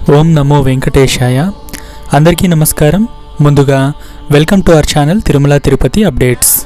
ఓం నమో వెంకటేశాయ అందరికీ నమస్కారం ముందుగా welcome to our channel Tirumala Tirupati updates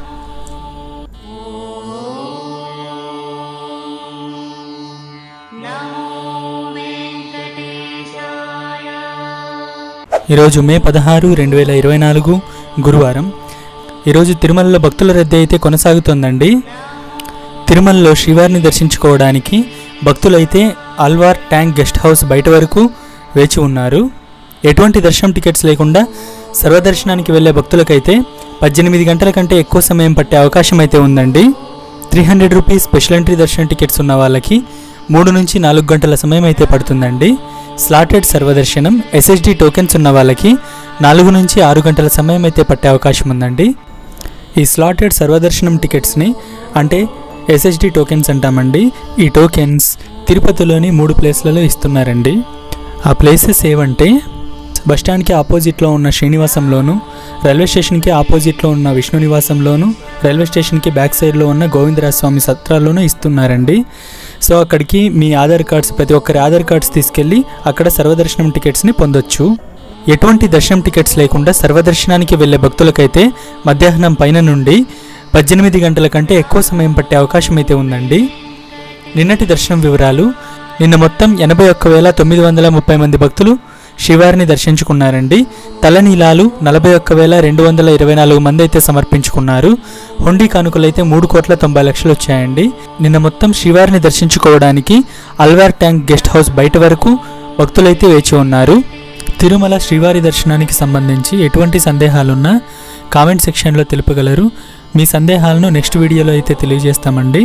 ఈరోజు మే పదహారు రెండు వేల ఇరవై నాలుగు గురువారం ఈరోజు తిరుమలలో భక్తుల రద్దీ అయితే కొనసాగుతోందండి తిరుమలలో శ్రీవారిని దర్శించుకోవడానికి భక్తులైతే అల్వార్ ట్యాంక్ గెస్ట్ హౌస్ బయట వరకు వేచి ఉన్నారు ఎటువంటి దర్శనం టికెట్స్ లేకుండా సర్వదర్శనానికి వెళ్ళే భక్తులకైతే పద్దెనిమిది గంటల కంటే ఎక్కువ సమయం పట్టే అవకాశం అయితే ఉందండి three hundred rupees special entry దర్శనం టికెట్స్ ఉన్న వాళ్ళకి మూడు నుంచి నాలుగు గంటల సమయం అయితే పడుతుందండి స్లాటెడ్ సర్వదర్శనం ఎస్ఎస్డి టోకెన్స్ ఉన్న వాళ్ళకి నాలుగు నుంచి ఆరు గంటల సమయం అయితే పట్టే అవకాశం ఉందండి ఈ స్లాటెడ్ సర్వదర్శనం టికెట్స్ని అంటే ఎస్ఎస్డి టోకెన్స్ అంటామండి ఈ టోకెన్స్ తిరుపతిలోని మూడు ప్లేస్లలో ఇస్తున్నారండి ఆ ప్లేసెస్ ఏవంటే బస్టాండ్కి ఆపోజిట్లో ఉన్న శ్రీనివాసంలోను రైల్వే స్టేషన్కి ఆపోజిట్లో ఉన్న విష్ణు నివాసంలోను రైల్వే స్టేషన్కి బ్యాక్ సైడ్లో ఉన్న గోవిందరాజ స్వామి సత్రాల్లోనూ ఇస్తున్నారండి సో అక్కడికి మీ ఆధార్ కార్డ్స్ ప్రతి ఒక్కరి ఆధార్ కార్డ్స్ తీసుకెళ్ళి అక్కడ సర్వదర్శనం టికెట్స్ని పొందొచ్చు ఎటువంటి దర్శనం టికెట్స్ లేకుండా సర్వదర్శనానికి వెళ్ళే భక్తులకైతే మధ్యాహ్నం పైన నుండి పద్దెనిమిది గంటల కంటే ఎక్కువ సమయం పట్టే అవకాశం అయితే ఉందండి నిన్నటి దర్శనం వివరాలు నిన్న మొత్తం ఎనభై ఒక్క వేల తొమ్మిది వందల ముప్పై మంది భక్తులు శ్రీవారిని దర్శించుకున్నారండి తలనీలాలు నలభై ఒక్క వేల రెండు వందల ఇరవై నాలుగు మంది అయితే సమర్పించుకున్నారు హుండీ కానుకలైతే మూడు కోట్ల తొంభై లక్షలు వచ్చాయండి నిన్న మొత్తం శ్రీవారిని దర్శించుకోవడానికి అల్వార్ ట్యాంక్ గెస్ట్ హౌస్ బయట వరకు భక్తులైతే వేచి ఉన్నారు తిరుమల శ్రీవారి దర్శనానికి సంబంధించి ఎటువంటి సందేహాలున్నా కామెంట్ సెక్షన్లో తెలుపగలరు మీ సందేహాలను నెక్స్ట్ వీడియోలో అయితే తెలియజేస్తామండి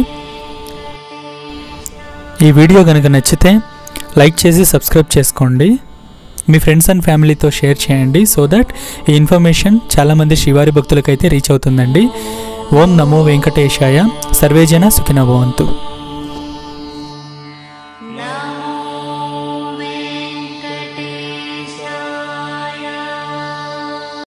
ఈ వీడియో కనుక నచ్చితే లైక్ చేసి సబ్స్క్రైబ్ చేసుకోండి మీ ఫ్రెండ్స్ అండ్ ఫ్యామిలీతో షేర్ చేయండి సో దట్ ఈ ఇన్ఫర్మేషన్ చాలామంది శ్రీవారి భక్తులకైతే రీచ్ అవుతుందండి ఓం నమో వెంకటేశాయ సర్వేజన సుఖిన భవంతు